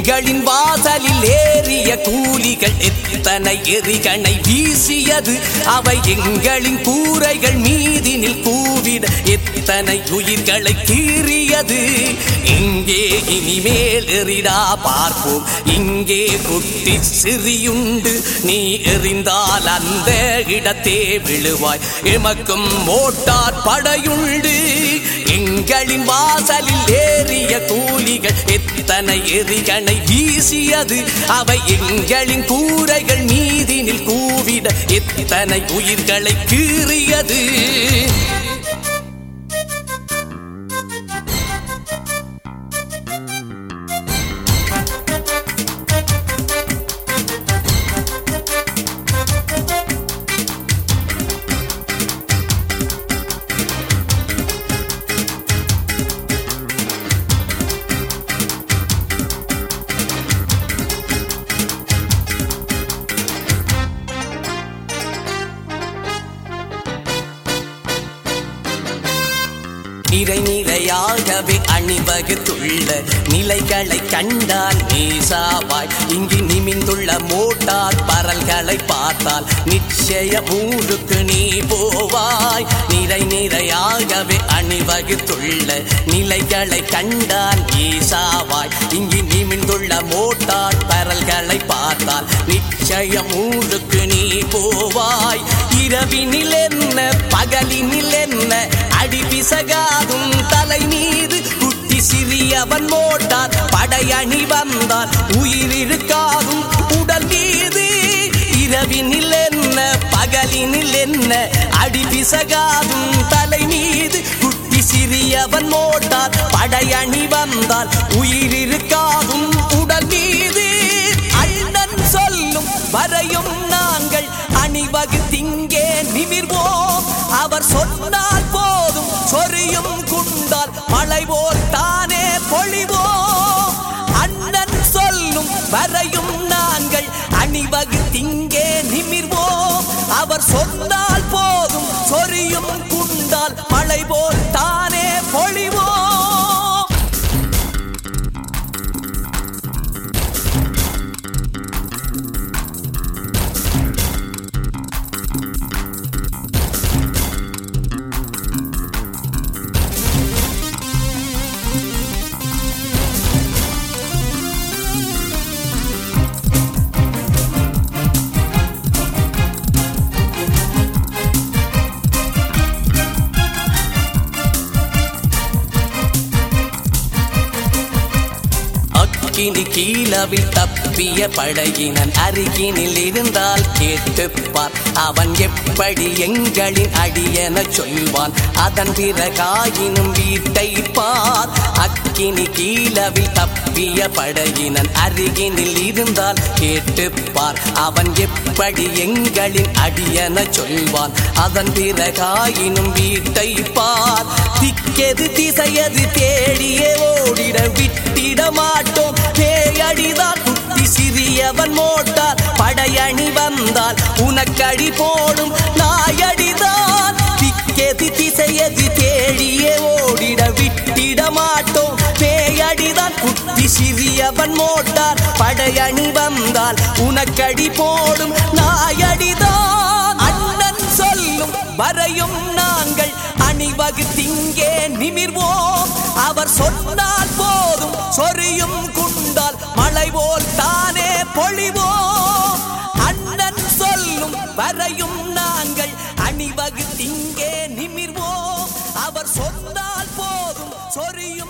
எங்களின் வாசலில் ஏறிய கூலிகள் எத்தனை எரிகணை வீசியது அவை எங்களின் கூரைகள் மீதினில் கூவிட எத்தனை உயிர்களை கீறியது இங்கே இனிமேல் எறிடா பார்ப்போம் இங்கே குட்டி சிறியுண்டு நீ எறிந்தால் அந்த இடத்தே விழுவாய் எமக்கும் மோட்டார் படையுண்டு எங்களின் வாசலில் ஏறிய கூலிகள் எத்தனை எரிகணை வீசியது அவை எங்களின் கூரைகள் மீதினில் கூவிட எத்தனை உயிர்களை கீறியது நிறை நிறையாகவே அணிவகுத்துள்ள நிலைகளை கண்டால் நேசாவாய் இங்கு நிமிந்துள்ள மோட்டார் பரல்களை பார்த்தால் நிச்சய ஊருக்கு நீ போவாய் நிறை நிறையாகவே அணிவகுத்துள்ள நிலைகளை கண்டால் ஏசாவாய் இங்கு நிமிந்துள்ள மோட்டார் பரல்களை பார்த்தால் நிச்சயம் ஊருக்கு நீ போவாய் இரவினில் என்ன பகலினில் என்ன அடி பிசகாதும் தலை மீது குட்டி சிறியவன் மோட்டார் படையணி வந்தால் உயிர் இருக்காதும் உடல் மீது இரவினில் என்ன பகலினில் என்ன அடி பிசகாதும் தலை மீது குட்டி சிறியவன் மோட்டார் படையணி வந்தால் உயிர் இருக்காதும் உடல் மீது அண்ணன் சொல்லும் வரையும் நாங்கள் அணிவகுத்திங்கே நிமிர்வோம் அவர் சொன்னால் போதும் சொரியும் குண்டால் மழை போல் தானே பொழிவோம் அண்ணன் சொல்லும் வரையும் நாங்கள் அணிவகுத்திங்கே நிமிர்வோம் அவர் சொன்னால் போதும் சொரியும் குண்டால் மழை போல் தானே பொழிவோம் அக்கினி கீழவில் தப்பிய படையினன் அருகினில் இருந்தால் கேட்டுப்பார் அவன் எப்படி எங்களின் அடியென சொல்வான் அதன் பிறகாயினும் வீட்டை பார் அக்கினி கீழவில் தப்பிய படையினன் அருகினில் இருந்தால் கேட்டுப்பார் அவன் எப்படி எங்களின் அடியென சொல்வான் அதன் பிறகாயினும் வீட்டை பார் திக்கெது திசையது தேடியே ஓடிட விட்டிட மாட்டோம் பேயடிதான் குட்டி சிறியவன் மோட்டார் படையணி வந்தால் உனக்கடி போடும் நாயடிதான் திக்கெது திசையது தேடியே ஓடிட விட்டிட மாட்டோம் பேயடிதான் குட்டி சிறியவன் மோட்டார் படையணி வந்தால் உனக்கடி போடும் நாயடிதான் அண்ணன் சொல்லும் வரையும் நாங்கள் அணிவகுத்திங்கே நிமிர்வோம் அவர் சொன்னால் போதும் சொரியும் குண்டால் மழை போல் தானே பொழிவோம் அண்ணன் சொல்லும் வரையும் நாங்கள் அணிவகுத்திங்கே நிமிர்வோம் அவர் சொன்னால் போதும் சொரியும்